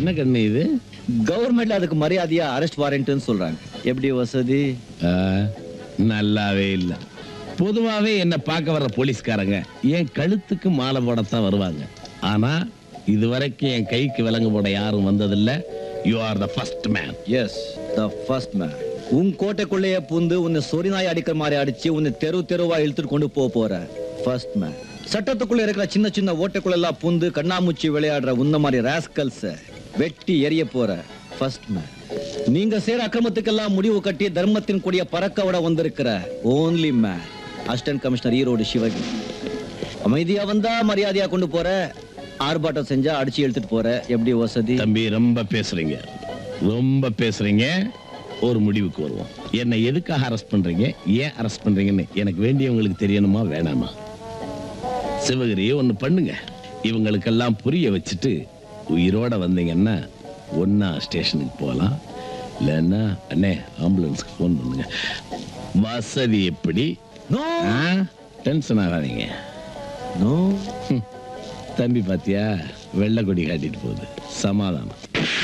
என்ன கண்ணு இது கவர்மெண்ட்ல அதுக்கு மரியாதையா அரெஸ்ட் வாரண்ட்னு சொல்றாங்க எப்படி வசதி ஆ, நல்லாவே இல்ல பொதுவாவே என்ன பார்க்க வர்ற போலீஸ்காரங்க என் கழுத்துக்கு மாலை போடத்தான் வருவாங்க ஆனா இதுவரைக்கும் என் கைக்கு விலங்கு போட யாரும் வந்ததில்ல you are the first man yes the first man உன் கோட்டைக்குள்ளேயே புந்து உன்னை சொறி நாய் அடிக்கிற மாதிரி அடிச்சு உன்னை தெரு தெருவா இழுத்துட்டு கொண்டு போக போற ஃபர்ஸ்ட் மேன் சட்டத்துக்குள்ள இருக்கிற சின்ன சின்ன ஓட்டைக்குள்ள எல்லாம் புந்து கண்ணாமூச்சி விளையாடுற உன்ன மாதிரி ராஸ்கல்ஸ வெட்டி எரிய போற ஃபர்ஸ்ட் மேன் நீங்க செய்யற அக்கிரமத்துக்கெல்லாம் முடிவு கட்டி தர்மத்தின் கொடிய பறக்க விட வந்திருக்கிற only man assistant commissioner Erode சிவகி அமைதியா வந்தா மரியாதையா கொண்டு போற ஆர்ப்பாட்டம் செஞ்சா அடிச்சு இழுத்துட்டு போற எப்படி வசதி தம்பி ரொம்ப பேசுறீங்க ரொம்ப பேசுறீங்க ஒரு முடிவுக்கு வருவோம் என்னை எதுக்காக அரெஸ்ட் பண்றீங்க ஏன் அரெஸ்ட் பண்றீங்கன்னு எனக்கு வேண்டியவங்களுக்கு தெரியணுமா வேணாமா சிவகிரி ஒண்ணு பண்ணுங்க இவங்களுக்கெல்லாம் புரிய வச்சுட்டு உயிரோட வந்தீங்கன்னா ஒன்னா ஸ்டேஷனுக்கு போகலாம் இல்லைன்னா அண்ணே ஆம்புலன்ஸ்க்கு ஃபோன் பண்ணுங்க வசதி எப்படி நோ டென்ஷன் ஆகாதீங்க நோ ஹம். தம்பி பாத்தியா வெள்ளை கொடி காட்டிட்டு போகுது சமாதானம்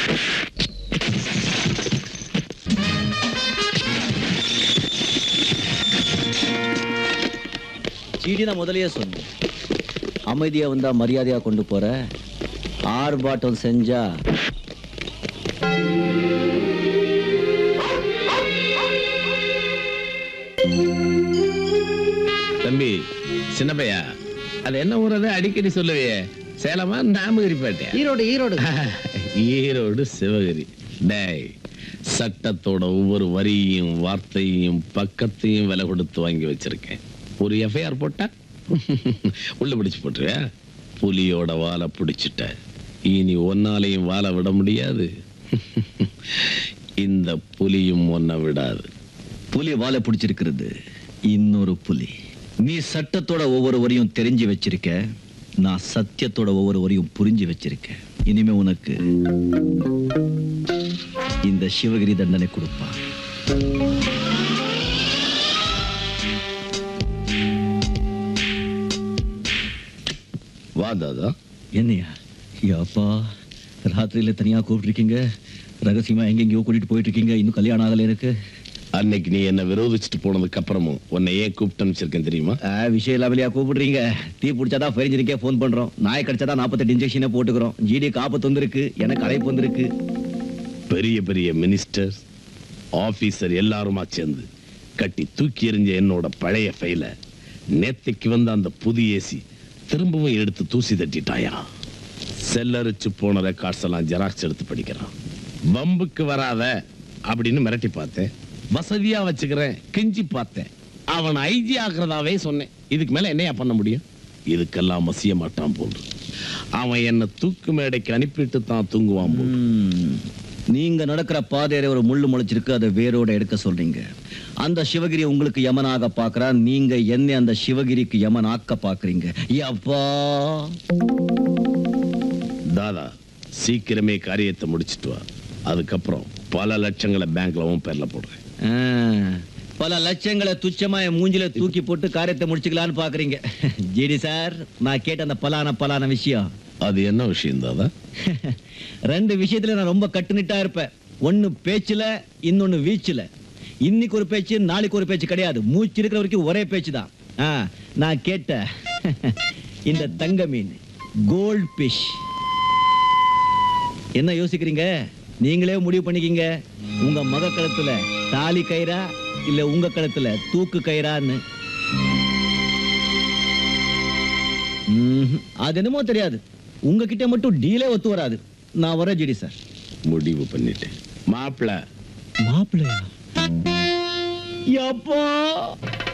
சீடி நான் முதல்லயே சொன்னேன் அமைதியா வந்தா மரியாதையா கொண்டு போற ஆர்ப்பாட்டம் செஞ்சா தம்பி சின்ன பையா அது என்ன ஊர் அது அடிக்கடி சொல்லுவியே சேலமா நாமகிரிப்பேட்டையா ஈரோடு ஈரோடு ஈரோடு சிவகிரி டேய் சட்டத்தோட ஒவ்வொரு வரியும் வார்த்தையும் பக்கத்தையும் விலை கொடுத்து வாங்கி வச்சிருக்கேன் ஒரு எஃப்ஐஆர் போட்டா உள்ள பிடிச்சு போட்டுருவியா புலியோட வாலை பிடிச்சிட்ட இனி ஒன்னாலையும் வாழ விட முடியாது இந்த புலியும் ஒன்ன விடாது புலி வாழை பிடிச்சிருக்கிறது இன்னொரு புலி நீ சட்டத்தோட ஒவ்வொரு வரியும் தெரிஞ்சு வச்சிருக்க நான் சத்தியத்தோட ஒவ்வொரு வரியும் புரிஞ்சு வச்சிருக்கேன் இனிமே உனக்கு இந்த சிவகிரி தண்டனை கொடுப்பான் வா தாதா என்னையா அப்பா ராத்திரியில தனியா கூப்பிட்டுருக்கீங்க ரகசியமா எங்கெங்கயோ கூட்டிட்டு போயிட்டு இருக்கீங்க இன்னும் கல்யாணம் ஆகல எனக்கு அன்னைக்கு நீ என்ன விரோதிச்சுட்டு போனதுக்கு அப்புறமும் உன்னை ஏன் கூப்பிட்டு அனுப்பிச்சிருக்கேன் தெரியுமா ஆ, விஷயம் இல்லாமலையா கூப்பிடுறீங்க தீ பிடிச்சாதான் ஃபெரிஞ்சரிக்கே ஃபோன் பண்றோம் நாய் கடிச்சாதான் நாற்பத்தெட்டு இன்ஜெக்ஷனே போட்டுக்கிறோம் ஜிடிக்கு ஆபத்து வந்திருக்கு எனக்கு அழைப்பு வந்திருக்கு பெரிய பெரிய மினிஸ்டர் ஆபீசர் எல்லாருமா சேர்ந்து கட்டி தூக்கி எறிஞ்ச என்னோட பழைய ஃபைல நேத்தைக்கு வந்த அந்த புது ஏசி திரும்பவும் எடுத்து தூசி தட்டிட்டாயா செல்லரிச்சு போன ரெக்கார்ட்ஸ் எல்லாம் ஜெராக்ஸ் எடுத்து படிக்கிறான் பம்புக்கு வராத அப்படின்னு மிரட்டி பார்த்தேன் வசதியா வச்சுக்கிறேன் கெஞ்சி பார்த்தேன் அவன் ஐஜி ஆக்குறதாவே சொன்னேன் இதுக்கு மேல என்னையா பண்ண முடியும் இதுக்கெல்லாம் மசிய மாட்டான் போன்று அவன் என்ன தூக்கு மேடைக்கு அனுப்பிட்டு தான் தூங்குவான் போல் ம், நீங்க நடக்கிற பாதையில ஒரு முள்ளு முளைச்சிருக்கு அதை வேரோட எடுக்க சொல்றீங்க அந்த சிவகிரி உங்களுக்கு யமனாக பாக்குறா நீங்க என்ன அந்த சிவகிரிக்கு யமனாக்க பாக்குறீங்க அப்பா தாதா சீக்கிரமே காரியத்தை முடிச்சிட்டு வா அதுக்கப்புறம் பல லட்சங்களை பேங்க்ல உன் பேர்ல போடுறேன் ஆ, பல லட்சங்களை துச்சமா என் மூஞ்சில தூக்கி போட்டு காரியத்தை முடிச்சுக்கலான்னு பாக்குறீங்க ஜிடி சார் நான் கேட்ட அந்த பலான பலான விஷயம் அது என்ன விஷயம் தாதா ரெண்டு விஷயத்துல நான் ரொம்ப கட்டுனிட்டா இருப்பேன் ஒன்னு பேச்சுல இன்னொன்னு வீச்சுல இன்னைக்கு ஒரு பேச்சு நாளைக்கு ஒரு பேச்சு கிடையாது மூச்சு இருக்கிற வரைக்கும் ஒரே பேச்சு தான் ஆ, நான் கேட்ட இந்த தங்க மீன் கோல்ட் ஃபிஷ் என்ன யோசிக்கிறீங்க நீங்களே முடிவு பண்ணிக்கிங்க உங்க மக கழுத்துல தாலி கயிறா இல்ல உங்க கழுத்துல தூக்கு கயிறான்னு ம்ஹும். அது என்னமோ தெரியாது உங்ககிட்ட மட்டும் டீலே ஒத்து வராது நான் வரேன் ஜிடி சார் முடிவு பண்ணிட்டேன் மாப்பிள்ள மாப்பிள்ளையா யப்பா